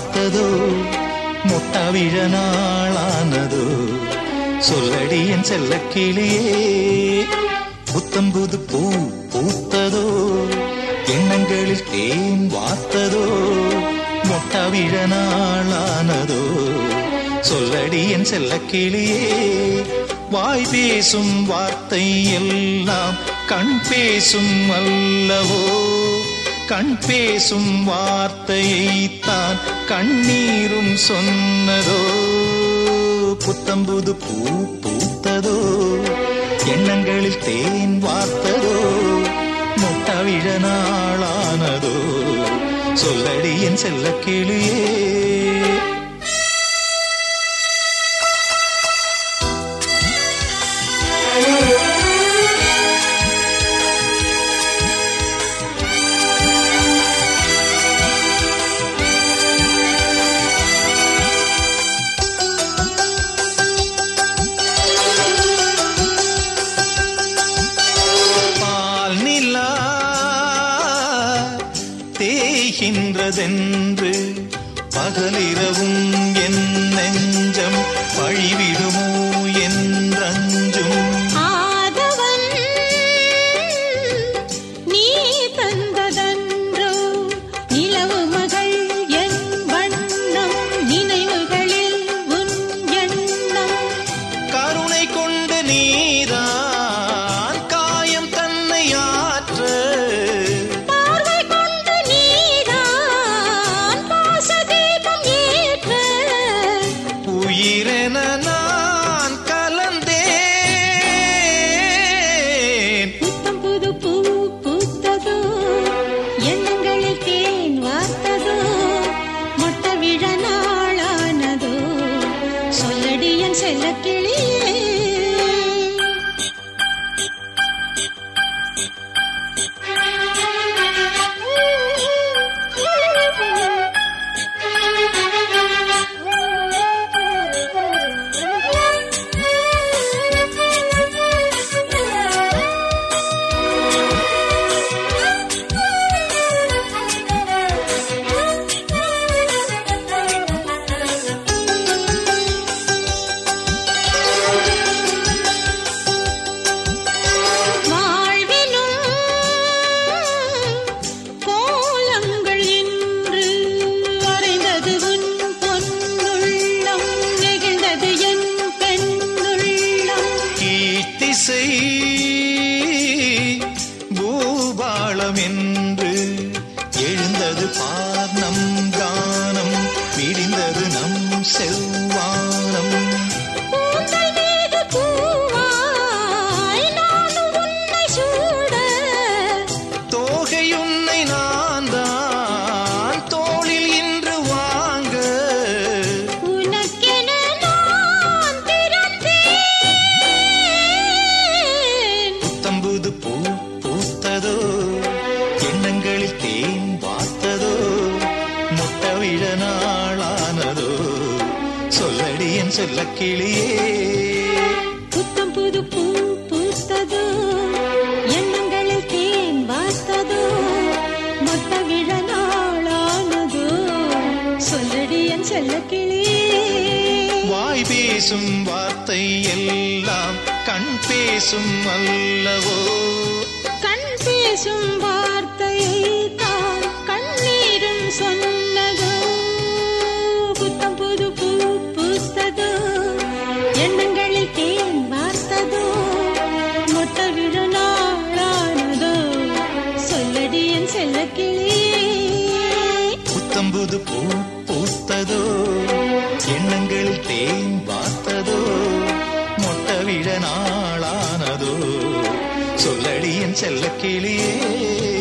வார்த்ததோ முட்டவிழ நாளானதோ சொல்லடி என் செல்ல கிளியே புத்தம்புது பூ பூத்ததோ எண்ணங்களில் தேன் வார்த்ததோ முட்டவிழ நாளானதோ சொல்லடி என் செல்ல கிளியே வாய் பேசும் வார்த்தை எல்லாம் கண் பேசும் அல்லவோ கண் பேசும் வார்த்தையைத்தான் கண்ணீரும் சொன்னதோ புத்தம்புது பூ பூத்ததோ எண்ணங்களில் தேன் வார்த்ததோ முட்டவிழ நாளானதோ சொல்லடி என் செல்ல கிளியே பால் நிலா தேய்கின்றதென்று பகலிரவும் என் நெஞ்சம் பழிவிடுமோ என்றஞ்சும் ஆதவன் நீ தந்ததன்றோ நிலவு மகள் என் வண்ணம் நினைவுகளில் உன் எண்ணம் கருணை கொண்டு நீதான் காயம் தன்னை ஆற்ற பார்வை கொண்டு நீதான் பாசதீபம் ஏற்ற உயிரென நான் கலந்தேன் புத்தம் புது பூ பூத்ததோ எண்ணங்களில் தேன் வார்த்ததோ மொட்ட விழ நாளானதோ சொல்லடி என் செல்ல கிளியே வாழ்வினும் கோலங்கள் இன்று வரைந்தது உன் பொன்னுள்ளம் நெகிழ்ந்தது என் பெண்ணுள்ளம் கீர்த்திசை பூபாளம் என்று எழுந்தது பார் நம் கானம் விடிந்தது நம் செவ்வானம் பூந்தல் மீது பூவாய் நானும் உன்னை சூட தோகையுன்னை நான் தான் தோளில் இன்று வாங்க உனக்கென நான் பிறந்தேன் புத்தம்புது பூ பூத்ததோ எண்ணங்களில் தேன் வார்த்ததோ முட்டவிழ நாளானதோ சொல்லடி என் செல்ல கிளியே புத்தம் புது பூ பூத்ததோ எண்ணங்களில் தேன் வார்த்ததோ மொத்த விழ நாளானதோ சொல்லடி என் செல்ல வாய் பேசும் வார்த்தை எல்லாம் கண் பேசும் அல்லவோ கண் பேசும் வார்த்தையை தான் கண்ணீரும் சொன்னதோ புத்தம் புது பூ பூத்ததோ எண்ணங்களில் தேன் வார்த்ததோ மொத்த விழ நாளானதோ சொல்லடி என் செல்ல புத்தம்புது பூ பூத்ததோ எண்ணங்களில் தேன் வார்த்ததோ மொட்ட விழ நாளானதோ சொல்லடி என் செல்ல கிளியே